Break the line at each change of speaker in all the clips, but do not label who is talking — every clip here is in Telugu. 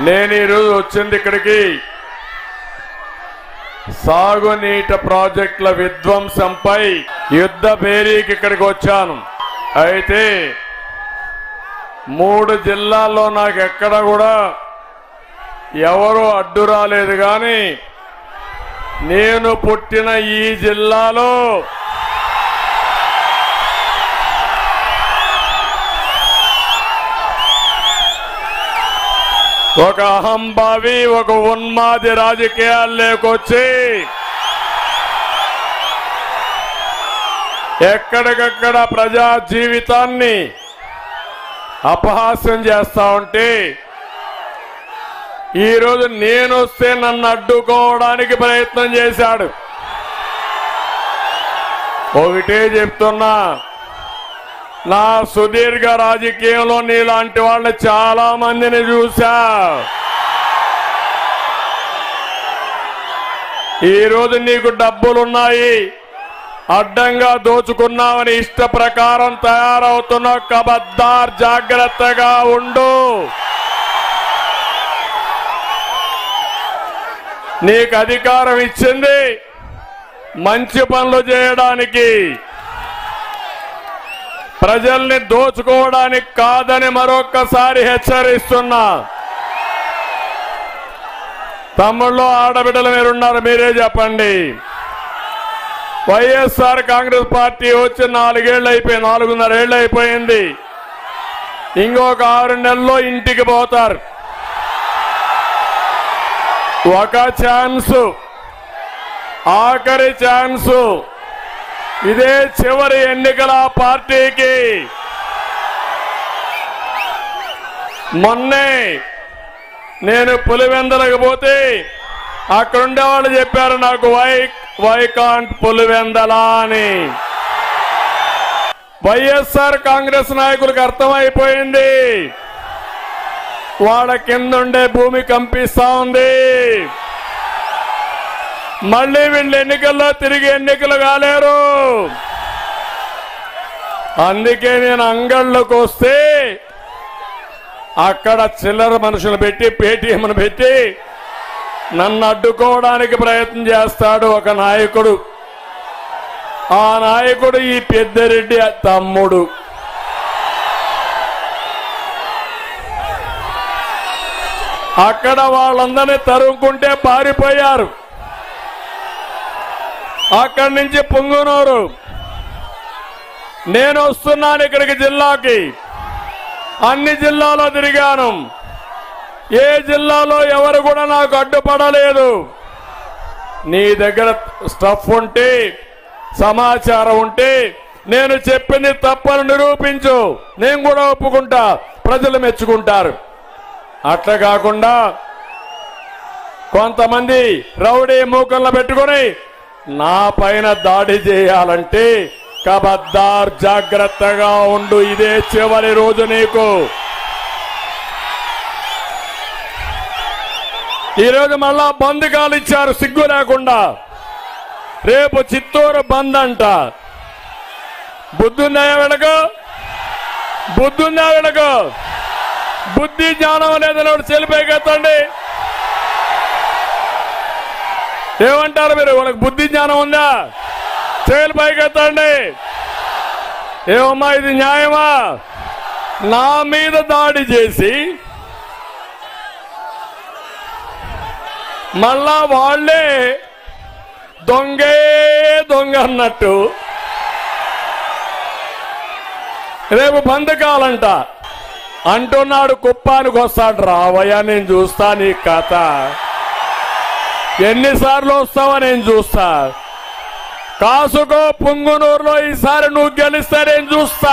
నేను ఈరోజు వచ్చింది ఇక్కడికి సాగునీటి ప్రాజెక్టుల విధ్వంసంపై యుద్ధ భేరీకి ఇక్కడికి వచ్చాను అయితే మూడు జిల్లాల్లో నాకు ఎక్కడ కూడా ఎవరు అడ్డు రాలేదు కానీ నేను పుట్టిన ఈ జిల్లాలో ఒక అహంభావి ఒక ఉన్మాది రాజకీయాలు లేకొచ్చి ఎక్కడికక్కడ ప్రజా జీవితాన్ని అపహాస్యం చేస్తా ఉంటే ఈరోజు నేను వస్తే నన్ను అడ్డుకోవడానికి ప్రయత్నం చేశాడు ఒకటే చెప్తున్నా నా సుదీర్ఘ రాజకీయంలో నీలాంటి వాళ్ళని చాలా మందిని చూశా ఈరోజు నీకు డబ్బులున్నాయి అడ్డంగా దోచుకున్నావని ఇష్ట ప్రకారం తయారవుతున్న కబద్దార్ జాగ్రత్తగా ఉండు నీకు అధికారం ఇచ్చింది మంచి పనులు చేయడానికి ప్రజల్ని దోచుకోవడానికి కాదని మరొక్కసారి హెచ్చరిస్తున్నా తమ్ముళ్ళు ఆడబిడ్డలు మీరున్నారు మీరే చెప్పండి వైఎస్ఆర్ కాంగ్రెస్ పార్టీ వచ్చి నాలుగేళ్లు అయిపోయి నాలుగున్నర ఏళ్ళు అయిపోయింది ఇంకొక ఆరు నెలల్లో ఇంటికి పోతారు ఒక ఛాన్స్ ఆఖరి ఛాన్సు ఇదే చివరి ఎన్నికల పార్టీకి మొన్నే నేను పులివెందలకు పోతే అక్కడ ఉండేవాళ్ళు చెప్పారు నాకు వై వైకాంట్ పులివెందలా అని వైఎస్ఆర్ కాంగ్రెస్ నాయకులకు అర్థమైపోయింది వాళ్ళ కింద ఉండే భూమి కంపిస్తా ఉంది మళ్ళీ వీళ్ళు ఎన్నికల్లో తిరిగి ఎన్నికలు కాలేరు అందుకే నేను అంగళ్ళకు వస్తే అక్కడ చిల్లర మనుషులు పెట్టి పేటీఎంను పెట్టి నన్ను అడ్డుకోవడానికి ప్రయత్నం చేస్తాడు ఒక నాయకుడు ఆ నాయకుడు ఈ పెద్దరెడ్డి తమ్ముడు అక్కడ వాళ్ళందరినీ తరుముకుంటే పారిపోయారు అక్కడి నుంచి పొంగునూరు నేను వస్తున్నాను ఇక్కడికి జిల్లాకి అన్ని జిల్లాలో తిరిగాను ఏ జిల్లాలో ఎవరు కూడా నాకు అడ్డుపడలేదు నీ దగ్గర స్టఫ్ ఉంటే సమాచారం ఉంటే నేను చెప్పింది తప్పని నిరూపించు నేను కూడా ఒప్పుకుంటా ప్రజలు మెచ్చుకుంటారు అట్లా కాకుండా కొంతమంది రౌడీ మూకల్లో పెట్టుకొని నా పైన దాడి చేయాలంటే కబద్దార్ జాగ్రత్తగా ఉండు ఇదే చివరి రోజు నీకు ఈరోజు మళ్ళా బంద్ కాలు ఇచ్చారు సిగ్గు లేకుండా రేపు చిత్తూరు బంద్ అంట బుద్ధుందా వెనక బుద్ధుందా వెనక బుద్ధి జ్ఞానం అనేది ఒకటి చెలిపైకెత్తండి ఏమంటారు మీరు వాళ్ళకి బుద్ధి జ్ఞానం ఉందా చేలు పైకెత్తండి ఏమమ్మా ఇది న్యాయమా నా మీద దాడి చేసి మళ్ళా వాళ్ళే దొంగే దొంగ అన్నట్టు రేపు బంధకాలంట అంటున్నాడు కుప్పానికి వస్తాడు రావయ్యా నేను చూస్తా నీ కథ ఎన్నిసార్లు వస్తావో నేను చూస్తా కాసుకో పుంగునూరులో ఈసారి నువ్వు గెలిస్తే నేను చూస్తా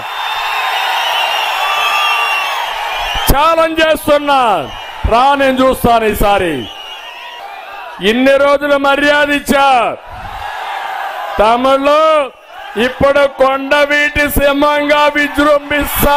ఛాలెంజ్ చేస్తున్నా రా నేను చూస్తాను ఈసారి ఇన్ని రోజులు మర్యాద ఇచ్చా తమిళ్ళు ఇప్పుడు కొండవీటి సింహంగా విజృంభిస్తా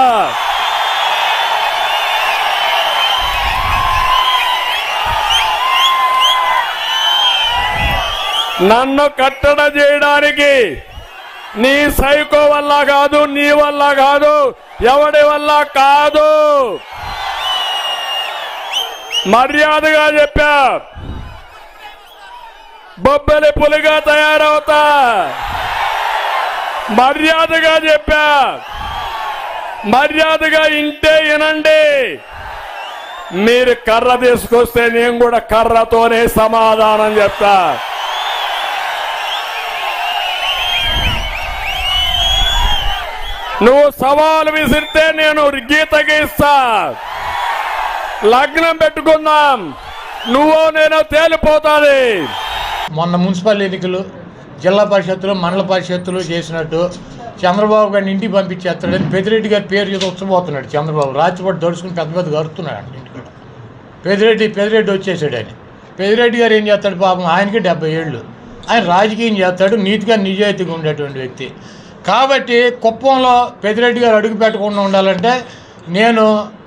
నన్ను కట్టడ చేయడానికి నీ సైకో వల్ల కాదు నీ వల్ల కాదు ఎవడి వల్ల కాదు మర్యాదగా చెప్పా బొబ్బలి పులిగా తయారవుతా మర్యాదగా చెప్పా మర్యాదగా ఇంటే వినండి మీరు కర్ర తీసుకొస్తే నేను కూడా కర్రతోనే సమాధానం చెప్తా నువ్వు సవాలు విసిరితే నేను గీతకి ఇస్తా లగ్నం పెట్టుకుందాం నువ్వు నేను తేలిపోతాది
మొన్న మున్సిపల్ ఎన్నికలు జిల్లా పరిషత్తులు మండల పరిషత్తులు చేసినట్టు చంద్రబాబు గారిని ఇంటికి పంపించేస్తాడని పెద్దిరెడ్డి గారి పేరు చేసి వచ్చబోతున్నాడు చంద్రబాబు రాత్రిపాటు దడుచుకుని పెద్ద పెద్ద గరుతున్నాడు అంట ఇంటికాడ పెద్దిరెడ్డి పెద్దిరెడ్డి వచ్చేసాడు ఆయన పెద్దిరెడ్డి గారు ఏం చేస్తాడు పాపం ఆయనకి డెబ్బై ఏళ్ళు ఆయన రాజకీయం చేస్తాడు నీతిగా నిజాయితీగా ఉండేటువంటి వ్యక్తి కాబట్టి కుప్పంలో పెద్దిరెడ్డి గారు అడుగు పెట్టకుండా ఉండాలంటే నేను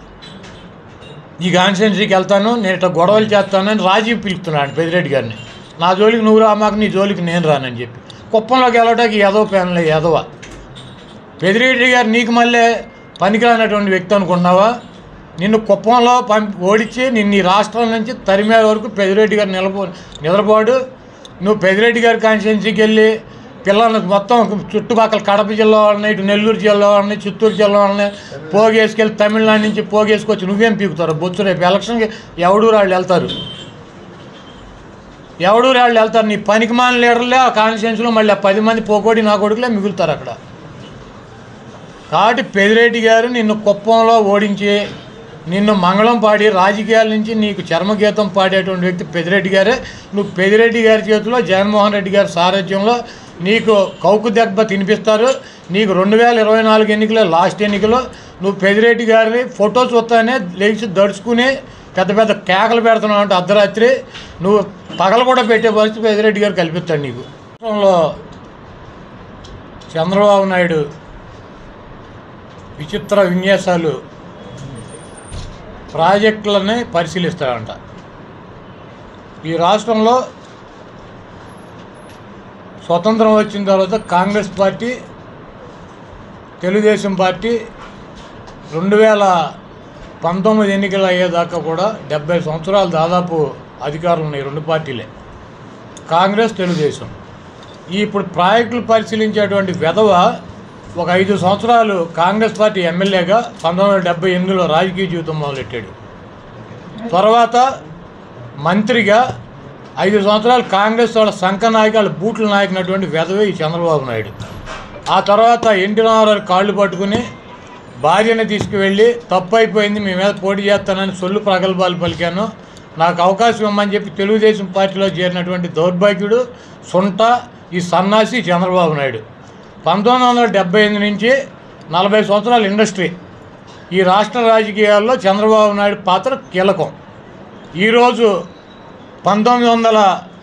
ఈ కాన్స్టిట్యున్సీకి వెళ్తాను నేను ఇట్లా గొడవలు చేస్తానని రాజీ పిలుస్తున్నాడు పెద్దిరెడ్డి గారిని నా జోలికి నువ్వు రా మాకు నీ జోలికి నేను రానని చెప్పి కుప్పంలోకి వెళ్ళటానికి ఎదవ పేనలే ఎదవ పెద్దిరెడ్డి గారు నీకు మళ్ళీ పనికిరానటువంటి వ్యక్తి అనుకున్నావా నిన్ను కుప్పంలో పంపి ఓడించి నిన్ను ఈ రాష్ట్రం నుంచి తరిమే వరకు పెద్దిరెడ్డి గారు నిలబో నిలబోడు నువ్వు పెద్దిరెడ్డి గారి కాన్స్టిట్యున్సీకి వెళ్ళి పిల్లలకు మొత్తం చుట్టుపక్కల కడప జిల్లా వాళ్ళని ఇటు నెల్లూరు జిల్లా వాళ్ళని చిత్తూరు జిల్లా వాళ్ళని పోగేసుకెళ్ళి తమిళనాడు నుంచి పోగేసుకొచ్చి నువ్వేం పీకుతారు బొచ్చు రేపు ఎలక్షన్కి ఎవడూరు వాళ్ళు వెళ్తారు ఎవడూరు వాళ్ళు వెళ్తారు నీ పనికి మాన లీడర్లే ఆ కాన్స్టిట్యున్సీలో మళ్ళీ ఆ పది మంది పోకోడి నా కొడుకులే మిగులుతారు అక్కడ కాబట్టి పెదిరెడ్డి గారు నిన్ను కుప్పంలో ఓడించి నిన్ను మంగళం పాడి రాజకీయాల నుంచి నీకు చర్మగీతం పాడేటువంటి వ్యక్తి పెదిరెడ్డి గారే నువ్వు పెదిరెడ్డి గారి చేతిలో జగన్మోహన్ రెడ్డి గారి సారథ్యంలో నీకు కౌకు దెబ్బ తినిపిస్తారు నీకు రెండు వేల ఇరవై నాలుగు ఎన్నికలు లాస్ట్ ఎన్నికలు నువ్వు పెదిరెడ్డి గారిని ఫోటో చూస్తానే లేచి దడుచుకుని పెద్ద పెద్ద కేకలు పెడుతున్నావు అంటే అర్ధరాత్రి నువ్వు పగలు కూడా పెట్టే పరిస్థితి పెదిరెడ్డి గారు కల్పిస్తాడు నీకు రాష్ట్రంలో చంద్రబాబు నాయుడు విచిత్ర విన్యాసాలు ప్రాజెక్టులని పరిశీలిస్తాడంట ఈ రాష్ట్రంలో స్వతంత్రం వచ్చిన తర్వాత కాంగ్రెస్ పార్టీ తెలుగుదేశం పార్టీ రెండు వేల పంతొమ్మిది ఎన్నికలు అయ్యేదాకా కూడా డెబ్బై సంవత్సరాలు దాదాపు అధికారులు ఉన్నాయి రెండు పార్టీలే కాంగ్రెస్ తెలుగుదేశం ఈ ఇప్పుడు ప్రాజెక్టులు పరిశీలించేటువంటి వెధవ ఒక ఐదు సంవత్సరాలు కాంగ్రెస్ పార్టీ ఎమ్మెల్యేగా పంతొమ్మిది వందల డెబ్బై ఎనిమిదిలో రాజకీయ జీవితం మొదలెట్టాడు తర్వాత మంత్రిగా ఐదు సంవత్సరాలు కాంగ్రెస్ వాళ్ళ సంఘ నాయకు వాళ్ళ బూట్ల నాయకునటువంటి వెధవే ఈ చంద్రబాబు నాయుడు ఆ తర్వాత ఎన్టీ రామారావు కాళ్ళు పట్టుకుని భార్యని తీసుకువెళ్ళి తప్పు అయిపోయింది మీ మీద పోటీ చేస్తానని సొల్లు ప్రగల్భాలు పలికాను నాకు అవకాశం ఇవ్వమని చెప్పి తెలుగుదేశం పార్టీలో చేరినటువంటి దౌర్భాగ్యుడు సొంట ఈ సన్నాసి చంద్రబాబు నాయుడు పంతొమ్మిది వందల డెబ్బై ఎనిమిది నుంచి నలభై సంవత్సరాల ఇండస్ట్రీ ఈ రాష్ట్ర రాజకీయాల్లో చంద్రబాబు నాయుడు పాత్ర కీలకం ఈరోజు పంతొమ్మిది వందల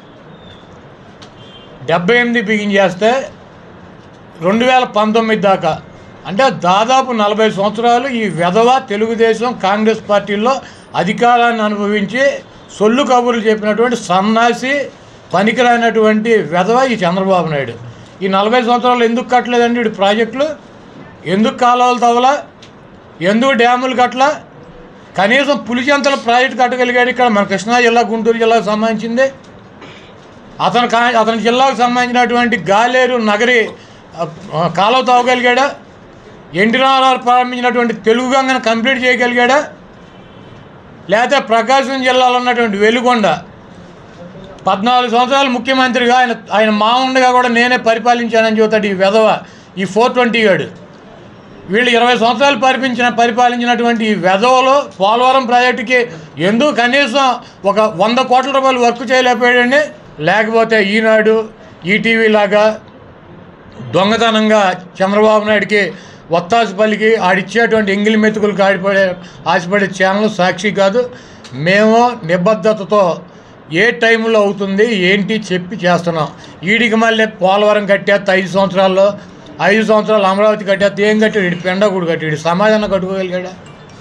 డెబ్బై ఎనిమిది బిగిన్ చేస్తే రెండు వేల పంతొమ్మిది దాకా అంటే దాదాపు నలభై సంవత్సరాలు ఈ వెధవ తెలుగుదేశం కాంగ్రెస్ పార్టీల్లో అధికారాన్ని అనుభవించి సొల్లు కబుర్లు చెప్పినటువంటి సన్నాసి పనికిరానటువంటి వెధవ ఈ చంద్రబాబు నాయుడు ఈ నలభై సంవత్సరాలు ఎందుకు కట్టలేదండి వీడి ప్రాజెక్టులు ఎందుకు కాలువలు తవ్వలా ఎందుకు డ్యాములు కట్టలా కనీసం పులిచెంతల ప్రాజెక్టు కట్టగలిగాడు ఇక్కడ మన కృష్ణా జిల్లా గుంటూరు జిల్లాకు సంబంధించింది అతను కా అతని జిల్లాకు సంబంధించినటువంటి గాలేరు నగరి ఆ, ఆ, కాలువ తవ్వగలిగాడా ఎన్టీ రామారావు ప్రారంభించినటువంటి తెలుగు గంగను కంప్లీట్ చేయగలిగాడా లేకపోతే ప్రకాశం జిల్లాలో ఉన్నటువంటి వెలుగొండ పద్నాలుగు సంవత్సరాలు ముఖ్యమంత్రిగా ఆయన ఆయన మా ఉండగా కూడా నేనే పరిపాలించానని చెబుతాడు ఈ వెధవ ఈ ఫోర్ ట్వంటీ గాడు వీళ్ళు ఇరవై సంవత్సరాలు పరిపించిన పరిపాలించినటువంటి ఈ వెధవలో పోలవరం ప్రాజెక్టుకి ఎందుకు కనీసం ఒక వంద కోట్ల రూపాయలు వర్క్ చేయలేకపోయాడండి లేకపోతే ఈనాడు ఈటీవీ లాగా దొంగతనంగా చంద్రబాబు నాయుడికి ఒత్తాసు పలికి ఆడిచ్చేటువంటి ఎంగిలి మెతుకులకు ఆడిపడే ఆశపడే ఛానల్ సాక్షి కాదు మేము నిబద్ధతతో ఏ టైంలో అవుతుంది ఏంటి చెప్పి చేస్తున్నాం ఈడికి మళ్ళీ పోలవరం కట్టేస్తే ఐదు సంవత్సరాల్లో ఐదు సంవత్సరాలు అమరావతి కట్టేస్తే ఏం కట్టాడు ఇటు పెండకూడు కట్టాడు సమాధానం కట్టుకోగలిగాడా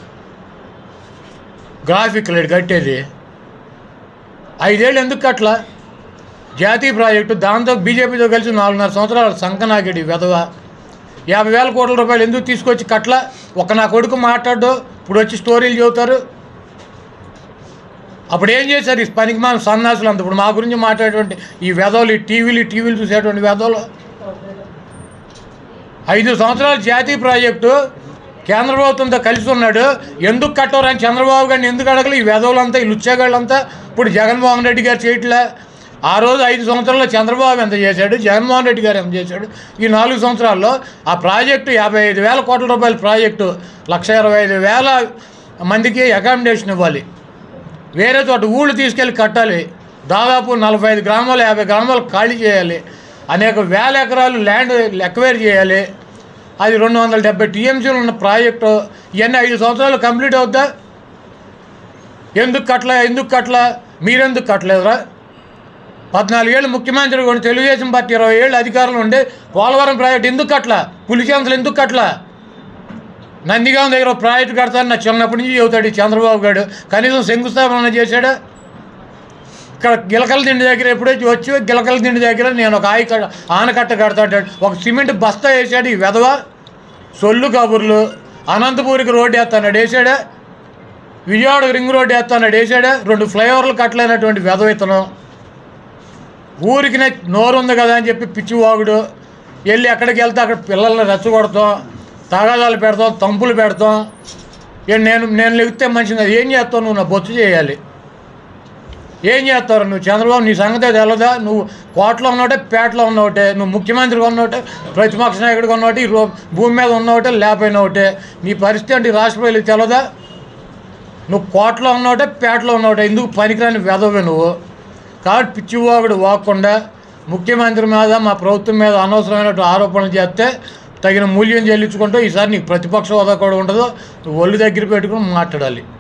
గ్రాఫిక్ లేడు కట్టేది ఐదేళ్ళు ఎందుకు కట్లా జాతీయ ప్రాజెక్టు దాంతో బీజేపీతో కలిసి నాలుగున్నర సంవత్సరాలు సంకనాగిడి వెధవ యాభై వేల కోట్ల రూపాయలు ఎందుకు తీసుకొచ్చి కట్ల ఒక నా కొడుకు మాట్లాడు ఇప్పుడు వచ్చి స్టోరీలు చెబుతారు అప్పుడు ఏం చేశారు ఈ పనికి మన సన్నాసులు అంత ఇప్పుడు మా గురించి మాట్లాడేటువంటి ఈ వెధవలు ఈ టీవీలు ఈ టీవీలు చూసేటువంటి వెధవలు ఐదు సంవత్సరాల జాతీయ ప్రాజెక్టు కేంద్ర ప్రభుత్వంతో కలిసి ఉన్నాడు ఎందుకు కట్టవరని చంద్రబాబు గారిని ఎందుకు అడగలు ఈ వెధవులంతా ఈ లుచ్చాగాళ్ళంతా ఇప్పుడు జగన్మోహన్ రెడ్డి గారు చేయట్లే ఆ రోజు ఐదు సంవత్సరాల్లో చంద్రబాబు ఎంత చేశాడు జగన్మోహన్ రెడ్డి గారు ఎంత చేశాడు ఈ నాలుగు సంవత్సరాల్లో ఆ ప్రాజెక్టు యాభై ఐదు వేల కోట్ల రూపాయల ప్రాజెక్టు లక్ష ఇరవై ఐదు వేల మందికి అకామిడేషన్ ఇవ్వాలి వేరే చోట ఊళ్ళు తీసుకెళ్ళి కట్టాలి దాదాపు నలభై ఐదు గ్రామాలు యాభై గ్రామాలు ఖాళీ చేయాలి అనేక వేల ఎకరాలు ల్యాండ్ ఎక్వైర్ చేయాలి అది రెండు వందల డెబ్బై టీఎంసీలు ఉన్న ప్రాజెక్టు ఇవన్నీ ఐదు సంవత్సరాలు కంప్లీట్ అవుద్దా ఎందుకు కట్టలే ఎందుకు కట్టలే మీరెందుకు కట్టలేదురా పద్నాలుగేళ్ళు ముఖ్యమంత్రి కూడా తెలుగుదేశం పార్టీ ఇరవై ఏళ్ళు అధికారంలో ఉండి పోలవరం ప్రాజెక్ట్ ఎందుకు కట్టలా పులిచేంతలు ఎందుకు కట్టలా నందిగాం దగ్గర ఒక ప్రాజెక్ట్ కడతాను నా చిన్నప్పటి నుంచి చెబుతాడు ఈ చంద్రబాబు గారు కనీసం శంకుస్థాపన చేశాడా ఇక్కడ గిలకల దిండి దగ్గర ఎప్పుడో వచ్చి గిలకల దిండి దగ్గర నేను ఒక ఆయి కట్ట- ఆనకట్ట కడతాడు ఒక సిమెంట్ బస్తా వేసాడు ఈ వెధవ సొల్లు కబుర్లు అనంతపూరికి రోడ్డు వేస్తాడు వేసాడా విజయవాడకు రింగ్ రోడ్డు వేస్తాడు వేసాడా రెండు ఫ్లైఓవర్లు కట్టలేనటువంటి వెధవ ఇతను ఊరికి నే- నోరు ఉంది కదా అని చెప్పి పిచ్చి వాగుడు వెళ్ళి ఎక్కడికి వెళ్తే అక్కడ పిల్లల్ని రెచ్చగొడతాం తగాదాలు పెడతాం తంపులు పెడతాం ఏ నేను నేను లెగితే మంచిది అది ఏం చేస్తావు నువ్వు నా బొత్తు చేయాలి ఏం చేస్తారు నువ్వు చంద్రబాబు నీ సంగతే తెలదా నువ్వు కోటలో ఉన్నోటే పేటలో ఉన్నోటే నువ్వు ముఖ్యమంత్రిగా ఉన్నోటే ప్రతిపక్ష నాయకుడిగా ఉన్నోటే ఈ రో- భూమి మీద ఉన్నోటే లేకపోయిన ఒకటే నీ పరిస్థితి అంటే ఈ రాష్ట్ర ప్రజలకు తెలదా నువ్వు కోటలో ఉన్నోటే పేటలో ఉన్నోటే ఎందుకు పనికిరాని వెదవే నువ్వు కాబట్టి పిచ్చివాగుడు వాకుండా ముఖ్యమంత్రి మీద మా ప్రభుత్వం మీద అనవసరమైన ఆరోపణలు చేస్తే తగిన మూల్యం చెల్లించుకుంటూ ఈసారి నీకు ప్రతిపక్ష హోదా కూడా ఉండదు నువ్వు ఒళ్ళు దగ్గర పెట్టుకుని మాట్లాడాలి